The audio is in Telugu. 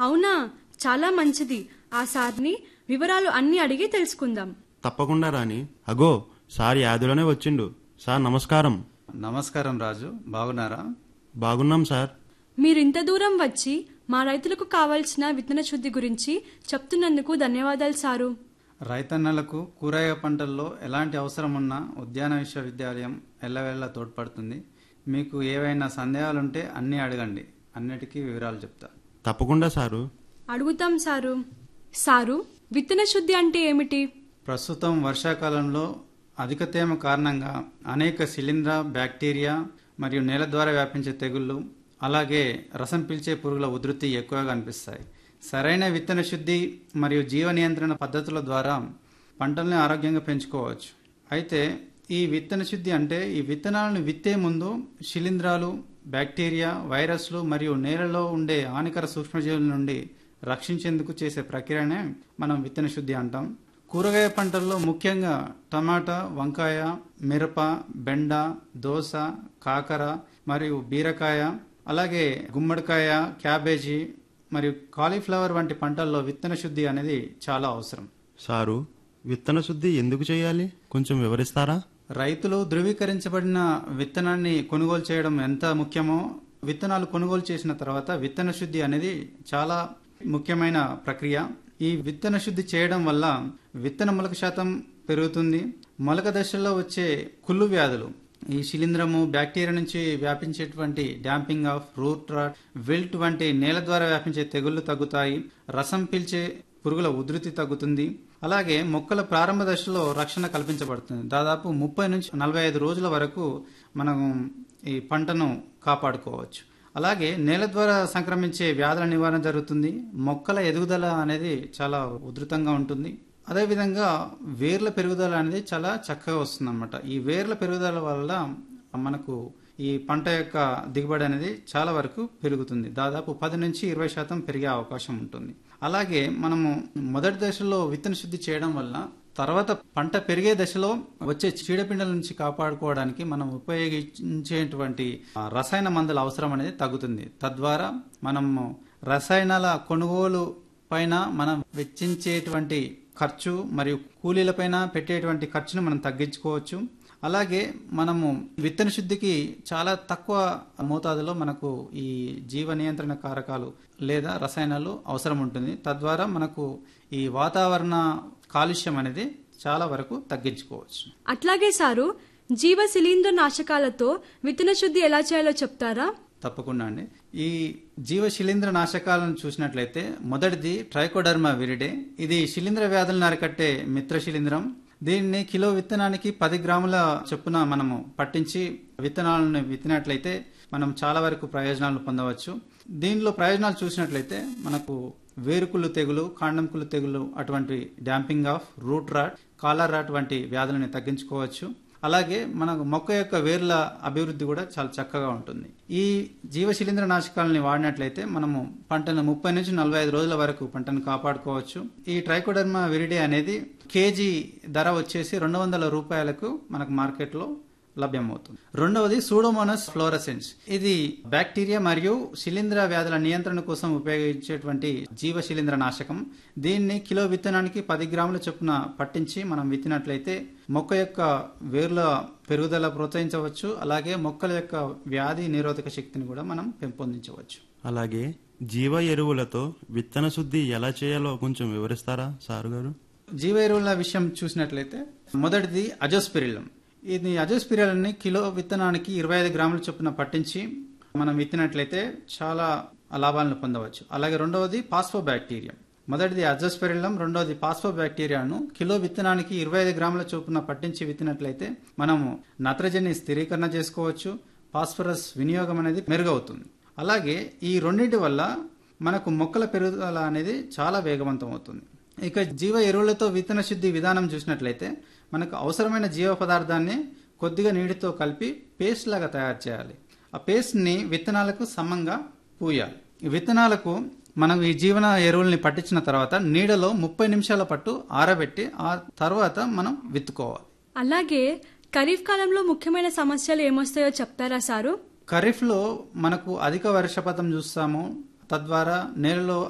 అవునా చాలా మంచిది ఆ సార్ని వివరాలు అన్ని అడిగి తెలుసుకుందాం తప్పకుండా రాని అగో సార్ యాదులోనే వచ్చిండు సార్ నమస్కారం నమస్కారం రాజు బాగున్నారా బాగున్నాం సార్ మీరింత దూరం వచ్చి మా రైతులకు కావలసిన విత్తన శుద్ధి గురించి చెప్తున్నందుకు ధన్యవాదాలు సారు రైతన్నలకు కూరగాయ పంటల్లో ఎలాంటి అవసరం ఉన్నా ఉద్యాన విశ్వవిద్యాలయం ఎల్లవేళ తోడ్పడుతుంది మీకు ఏవైనా సందేహాలుంటే అన్నీ అడగండి అన్నిటికీ వివరాలు చెప్తా తప్పకుండా సారు అడుగుతాం సారు సారు విత్తన శుద్ధి అంటే ఏమిటి ప్రస్తుతం వర్షాకాలంలో అధిక తేమ కారణంగా అనేక శిలీంధ్ర బ్యాక్టీరియా మరియు నేల ద్వారా వ్యాపించే తెగుళ్ళు అలాగే రసం పీల్చే పురుగుల ఉధృతి ఎక్కువగా కనిపిస్తాయి సరైన విత్తన శుద్ధి మరియు జీవ నియంత్రణ పద్ధతుల ద్వారా పంటల్ని ఆరోగ్యంగా పెంచుకోవచ్చు అయితే ఈ విత్తన శుద్ధి అంటే ఈ విత్తనాలను విత్తే ముందు శిలీంధ్రాలు బ్యాక్టీరియా వైరస్లు మరియు నేలలో ఉండే హానికర సూక్ష్మజీవుల నుండి రక్షించేందుకు చేసే ప్రక్రియనే మనం విత్తన శుద్ధి అంటాం కూరగాయ పంటల్లో ముఖ్యంగా టమాటా వంకాయ మిరప బెండ దోస కాకర మరియు బీరకాయ అలాగే గుమ్మడికాయ క్యాబేజీ మరియు కాలీఫ్లవర్ వంటి పంటల్లో విత్తన శుద్ధి అనేది చాలా అవసరం సారు విత్తన శుద్ధి ఎందుకు చేయాలి కొంచెం వివరిస్తారా రైతులు ధృవీకరించబడిన విత్తనాన్ని కొనుగోలు చేయడం ఎంత ముఖ్యమో విత్తనాలు కొనుగోలు చేసిన తర్వాత విత్తన శుద్ధి అనేది చాలా ముఖ్యమైన ప్రక్రియ ఈ విత్తన శుద్ధి చేయడం వల్ల విత్తన మొలక శాతం పెరుగుతుంది మొలక దశలో వచ్చే కుళ్ళు వ్యాధులు ఈ శిలీంధ్రము బ్యాక్టీరియా నుంచి వ్యాపించేటువంటి damping off root rot wilt వంటి నేల ద్వారా వ్యాపించే తెగుళ్లు తగ్గుతాయి రసం పీల్చే పురుగుల ఉధృతి తగ్గుతుంది అలాగే మొక్కల ప్రారంభ దశలో రక్షణ కల్పించబడుతుంది దాదాపు ముప్పై నుంచి నలభై ఐదు రోజుల వరకు మనం ఈ పంటను కాపాడుకోవచ్చు అలాగే నేల ద్వారా సంక్రమించే వ్యాధుల నివారణ జరుగుతుంది మొక్కల ఎదుగుదల అనేది చాలా ఉధృతంగా ఉంటుంది అదేవిధంగా వేర్ల పెరుగుదల అనేది చాలా చక్కగా వస్తుంది ఈ వేర్ల పెరుగుదల వల్ల మనకు ఈ పంట యొక్క దిగుబడి అనేది చాలా వరకు పెరుగుతుంది దాదాపు పది నుంచి ఇరవై శాతం పెరిగే అవకాశం ఉంటుంది అలాగే మనము మొదటి దశలో విత్తన శుద్ధి చేయడం వల్ల తర్వాత పంట పెరిగే దశలో వచ్చే చీడపిండల నుంచి కాపాడుకోవడానికి మనం ఉపయోగించేటువంటి ఆ, రసాయన మందుల అవసరం అనేది తగ్గుతుంది తద్వారా మనము రసాయనాల కొనుగోలు పైన మనం వెచ్చించేటువంటి ఖర్చు మరియు కూలీలపైన పెట్టేటువంటి ఖర్చును మనం తగ్గించుకోవచ్చు అలాగే మనము విత్తన శుద్ధికి చాలా తక్కువ మోతాదులో మనకు ఈ జీవ నియంత్రణ కారకాలు లేదా రసాయనాలు అవసరం ఉంటుంది తద్వారా మనకు ఈ వాతావరణ కాలుష్యం అనేది చాలా వరకు తగ్గించుకోవచ్చు అట్లాగే సారు జీవ శిలీంద్ర నాశకాలతో విత్తన శుద్ధి ఎలా చేయాలో చెప్తారా తప్పకుండా అండి ఈ జీవ శిలీంద్ర నాశకాలను చూసినట్లయితే మొదటిది ట్రైకోడర్మా విరిడే ఇది శిలీంద్ర వ్యాధులను అరికట్టే మిత్ర శిలీంద్రం దీన్ని కిలో విత్తనానికి పది గ్రాముల చొప్పున మనము పట్టించి విత్తనాలను విత్తినట్లయితే మనం చాలా వరకు ప్రయోజనాలు పొందవచ్చు దీనిలో ప్రయోజనాలు చూసినట్లయితే మనకు వేరుకుళ్ళు తెగులు కాండంకుళ్ళు తెగులు అటువంటి damping off root rot collar rot వంటి వ్యాధులను తగ్గించుకోవచ్చు అలాగే మనకు మొక్క యొక్క వేర్ల అభివృద్ధి కూడా చాలా చక్కగా ఉంటుంది ఈ జీవశిలీంద్ర నాశకాలని వాడినట్లయితే మనము పంటను ముప్పై నుంచి నలభై ఐదు రోజుల వరకు పంటను కాపాడుకోవచ్చు ఈ ట్రైకోడర్మా విరిడే అనేది కేజీ ధర వచ్చేసి రెండు వందల రూపాయలకు మనకు మార్కెట్లో లభ్యమవుతుంది రెండవది సూడోమోనస్ ఫ్లోరసెన్స్ ఇది బ్యాక్టీరియా మరియు శిలీంధ్ర వ్యాధుల నియంత్రణ కోసం ఉపయోగించేటువంటి జీవ శిలీంద్ర నాశకం దీన్ని కిలో విత్తనానికి పది గ్రాముల చొప్పున పట్టించి మనం విత్తినట్లయితే మొక్క యొక్క వేర్ల పెరుగుదల ప్రోత్సహించవచ్చు అలాగే మొక్కల యొక్క వ్యాధి నిరోధక శక్తిని కూడా మనం పెంపొందించవచ్చు అలాగే జీవ ఎరువులతో విత్తన శుద్ధి ఎలా చేయాలో కొంచెం వివరిస్తారా సారు గారు జీవ ఎరువుల విషయం చూసినట్లయితే మొదటిది అజోస్పిరిలం ఇది అజోస్పిరిలని కిలో విత్తనానికి ఇరవై ఐదు గ్రాముల చొప్పున పట్టించి మనం విత్తినట్లయితే చాలా లాభాలను పొందవచ్చు అలాగే రెండవది పాస్పోబ్యాక్టీరియం మొదటిది అజోస్పెరిలం రెండవది పాస్పోబ్యాక్టీరియాను కిలో విత్తనానికి ఇరవై ఐదు గ్రాముల చొప్పున పట్టించి విత్తినట్లయితే మనము నత్రజని స్థిరీకరణ చేసుకోవచ్చు ఫాస్ఫరస్ వినియోగం అనేది మెరుగవుతుంది అలాగే ఈ రెండింటి వల్ల మనకు మొక్కల పెరుగుదల అనేది చాలా వేగవంతం అవుతుంది ఇక జీవ ఎరువులతో విత్తన శుద్ధి విధానం చూసినట్లయితే మనకు అవసరమైన జీవ పదార్థాన్ని కొద్దిగా నీటితో కలిపి పేస్ట్ లాగా తయారు చేయాలి ఆ పేస్ట్ని విత్తనాలకు సమంగా పూయాలి ఈ విత్తనాలకు మనం ఈ జీవన ఎరువుల్ని పట్టించిన తర్వాత నీడలో ముప్పై నిమిషాల పట్టు ఆరబెట్టి ఆ తర్వాత మనం విత్తుకోవాలి అలాగే ఖరీఫ్ కాలంలో ముఖ్యమైన సమస్యలు ఏమొస్తాయో చెప్తారా సారు ఖరీఫ్లో మనకు అధిక వర్షపాతం చూస్తాము తద్వారా నేలలో